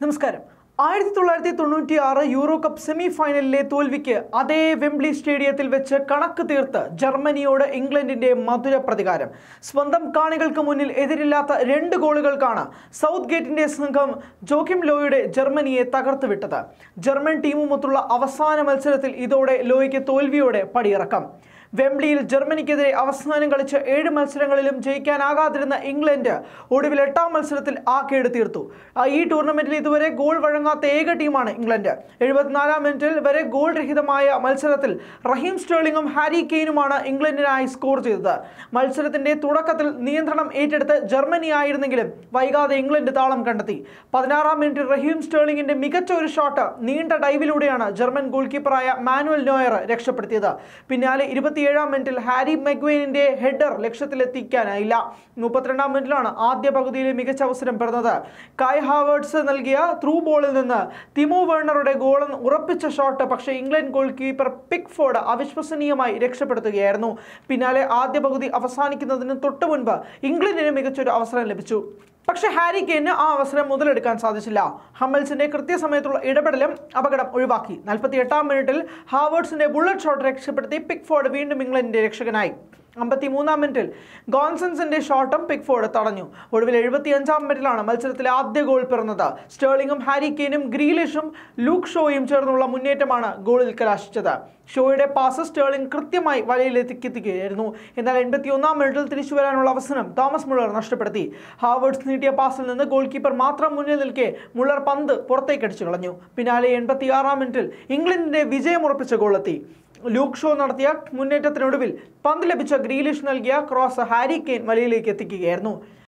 നമസ്കാരം ആയിരത്തി തൊള്ളായിരത്തി തൊണ്ണൂറ്റി ആറ് യൂറോ കപ്പ് സെമി ഫൈനലിലെ തോൽവിക്ക് അതേ വെംബ്ലി സ്റ്റേഡിയത്തിൽ വെച്ച് കണക്ക് തീർത്ത് ജർമ്മനിയോട് ഇംഗ്ലണ്ടിന്റെ മധുര പ്രതികാരം സ്വന്തം കാണികൾക്ക് മുന്നിൽ എതിരില്ലാത്ത രണ്ട് ഗോളുകൾക്കാണ് സൗത്ത് ഗേറ്റിന്റെ സംഘം ജോക്കിം ലോയുടെ ജർമ്മനിയെ തകർത്തുവിട്ടത് ജർമ്മൻ ടീമുമൊത്തുള്ള അവസാന മത്സരത്തിൽ ഇതോടെ ലോയ്ക്ക് തോൽവിയോടെ പടിയിറക്കം വെംബ്ലിയിൽ ജർമ്മനിക്കെതിരെ അവസാനം കളിച്ച ഏഴ് മത്സരങ്ങളിലും ജയിക്കാനാകാതിരുന്ന ഇംഗ്ലണ്ട് ഒടുവിൽ എട്ടാം മത്സരത്തിൽ ആ കേട് തീർത്തു ആ, ഈ ടൂർണമെന്റിൽ ഇതുവരെ ഗോൾ വഴങ്ങാത്ത ഏക ടീമാണ് ഇംഗ്ലണ്ട് എഴുപത്തിനാലാം മിനിറ്റിൽ വരെ ഗോൾ രഹിതമായ മത്സരത്തിൽ റഹീം സ്റ്റേർലിംഗും ഹാരി കെയ്നുമാണ് ഇംഗ്ലണ്ടിനായി സ്കോർ ചെയ്തത് മത്സരത്തിന്റെ തുടക്കത്തിൽ നിയന്ത്രണം ഏറ്റെടുത്ത് ജർമ്മനി ആയിരുന്നെങ്കിലും വൈകാതെ ഇംഗ്ലണ്ട് താളം കണ്ടെത്തി പതിനാറാം മിനിറ്റിൽ റഹീം സ്റ്റേർലിംഗിന്റെ മികച്ച ഒരു ഷോട്ട് നീണ്ട ഡൈവിലൂടെയാണ് ജർമ്മൻ ഗോൾ കീപ്പറായ മാനുവൽ നോയർ രക്ഷപ്പെടുത്തിയത് പിന്നാലെ ഇരുപത്തിയേഴാം മിനിറ്റിൽ ഹാരി മെഗ്വെയിനിന്റെ ഹെഡർ ലക്ഷ്യത്തിലെത്തിക്കാനായില്ല മുപ്പത്തിരണ്ടാം മിനിറ്റിലാണ് ആദ്യ പകുതിയിലെ മികച്ച അവസരം പിറന്നത് കായ് ഹാവേർട്സ് നൽകിയ ത്രൂ ബോളിൽ നിന്ന് തിമോ വേർണറുടെ ഗോൾ ഉറപ്പിച്ച ഷോട്ട് പക്ഷേ ഇംഗ്ലണ്ട് ഗോൾ കീപ്പർ പിക്ഫോർഡ് അവിശ്വസനീയമായി രക്ഷപ്പെടുത്തുകയായിരുന്നു പിന്നാലെ ആദ്യ പകുതി അവസാനിക്കുന്നതിന് തൊട്ടു മുൻപ് ഇംഗ്ലണ്ടിന് മികച്ചൊരു അവസരം ലഭിച്ചു പക്ഷെ ഹാരി കെയിന് ആ അവസരം മുതലെടുക്കാൻ സാധിച്ചില്ല ഹമ്മൽസിന്റെ കൃത്യസമയത്തുള്ള ഇടപെടലും അപകടം ഒഴിവാക്കി നാൽപ്പത്തി എട്ടാം മിനിറ്റിൽ ഹാവേർഡ്സിന്റെ ബുള്ളറ്റ് ഷോട്ട് രക്ഷപ്പെടുത്തി പിക്ഫോർഡ് വീണ്ടും ഇംഗ്ലണ്ടിന്റെ രക്ഷകനായി അമ്പത്തി മൂന്നാം മിനിറ്റിൽ ഗോൺസൺസിന്റെ ഷോട്ടും പിക്ഫോർഡ് തടഞ്ഞു ഒടുവിൽ എഴുപത്തി അഞ്ചാം മിനിറ്റിലാണ് മത്സരത്തിലെ ആദ്യ ഗോൾ പിറന്നത് സ്റ്റേർലിംഗും ഹാരി കെയിനും ഗ്രീലിഷും ലൂക്ക് ഷോയും ചേർന്നുള്ള മുന്നേറ്റമാണ് ഗോളിൽ കലാശിച്ചത് ഷോയുടെ പാസ് സ്റ്റേർലിംഗ് കൃത്യമായി വലയിലെത്തിക്കെത്തിക്കുകയായിരുന്നു എന്നാൽ എൺപത്തി ഒന്നാം മിനിറ്റിൽ തിരിച്ചു വരാനുള്ള അവസരം തോമസ് മുള്ളർ നഷ്ടപ്പെടുത്തി ഹാവേർഡ്സ് നീട്ടിയ പാസിൽ നിന്ന് ഗോൾ കീപ്പർ മാത്രം മുന്നിൽ നിൽക്കെ മുള്ളർ പന്ത് പുറത്തേക്ക് അടിച്ചു കളഞ്ഞു പിന്നാലെ എൺപത്തി ആറാം മിനിറ്റിൽ ഇംഗ്ലണ്ടിന്റെ വിജയമുറപ്പിച്ച ഗോളെത്തി ലൂക്ക് ഷോ നടത്തിയ മുന്നേറ്റത്തിനൊടുവിൽ പന്ത് ലഭിച്ച ഗ്രീലിഷ് നൽകിയ ക്രോസ് ഹാരി കെയ്ൻ വലയിലേക്ക് എത്തിക്കുകയായിരുന്നു